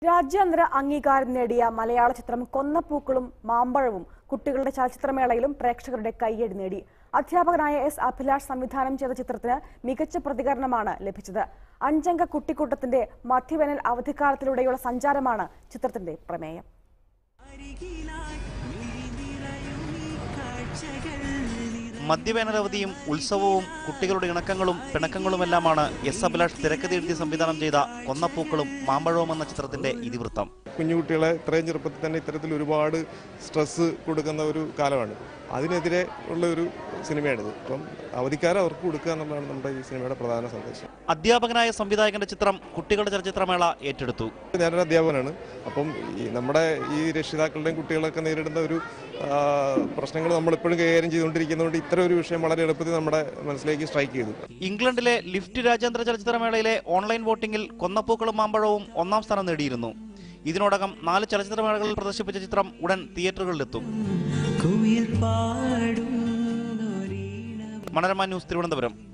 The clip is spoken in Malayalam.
രാജ്യാന്തര അംഗീകാരം നേടിയ മലയാള ചിത്രം കൊന്നപ്പൂക്കളും മാമ്പഴവും കുട്ടികളുടെ ചലച്ചിത്രമേളയിലും പ്രേക്ഷകരുടെ കയ്യടി നേടി അധ്യാപകനായ എസ് അഭിലാഷ് സംവിധാനം ചെയ്ത ചിത്രത്തിന് മികച്ച പ്രതികരണമാണ് ലഭിച്ചത് അഞ്ചംഗ കുട്ടിക്കൂട്ടത്തിന്റെ മധ്യവേനൽ അവധിക്കാലത്തിലൂടെയുള്ള സഞ്ചാരമാണ് ചിത്രത്തിന്റെ പ്രമേയം മദ്യവേനലവധിയും ഉത്സവവും കുട്ടികളുടെ ഇണക്കങ്ങളും പിണക്കങ്ങളുമെല്ലാമാണ് എസ് അഭിലാഷ് തിരക്കഥ എഴുതി സംവിധാനം ചെയ്ത കൊന്നപ്പൂക്കളും മാമ്പഴവും എന്ന ചിത്രത്തിന്റെ ഇതിവൃത്തം കുഞ്ഞുകുട്ടികളെ ഇത്രയും ചെറുപ്പത്തിൽ തന്നെ ഇത്തരത്തിൽ ഒരുപാട് സ്ട്രെസ്സ് കൊടുക്കുന്ന ഒരു കാലമാണ് അതിനെതിരെ ഉള്ള ഒരു സിനിമയാണിത് അപ്പം അവധിക്കാലം അവർക്ക് കൊടുക്കുക എന്നുള്ളതാണ് നമ്മുടെ ഈ സിനിമയുടെ പ്രധാന സന്ദേശം അധ്യാപകനായ സംവിധായകന്റെ ചിത്രം കുട്ടികളുടെ ചലച്ചിത്രമേള ഏറ്റെടുത്തു ഞാനൊരു അധ്യാപകനാണ് അപ്പം ഈ നമ്മുടെ ഈ രക്ഷിതാക്കളുടെയും കുട്ടികളൊക്കെ നേരിടുന്ന ഒരു പ്രശ്നങ്ങൾ നമ്മളിപ്പോഴും കൈകാര്യം ചെയ്തുകൊണ്ടിരിക്കുന്നതുകൊണ്ട് ഇത്തരം ഒരു വിഷയം വളരെ എളുപ്പത്തിൽ നമ്മുടെ മനസ്സിലേക്ക് സ്ട്രൈക്ക് ചെയ്തു ഇംഗ്ലണ്ടിലെ ലിഫ്റ്റ് രാജ്യാന്തര ചലച്ചിത്രമേളയിലെ ഓൺലൈൻ വോട്ടിംഗിൽ കൊന്നപ്പൂക്കളും മാമ്പഴവും ഒന്നാം സ്ഥാനം നേടിയിരുന്നു ഇതിനോടകം നാല് ചലച്ചിത്രമേളകളിൽ പ്രദർശിപ്പിച്ച ചിത്രം ഉടൻ തിയേറ്ററുകളിലെത്തും കുയിൽ പാടുന്നൊരീണം മനോരമ ന്യൂസ് തിരുവനന്തപുരം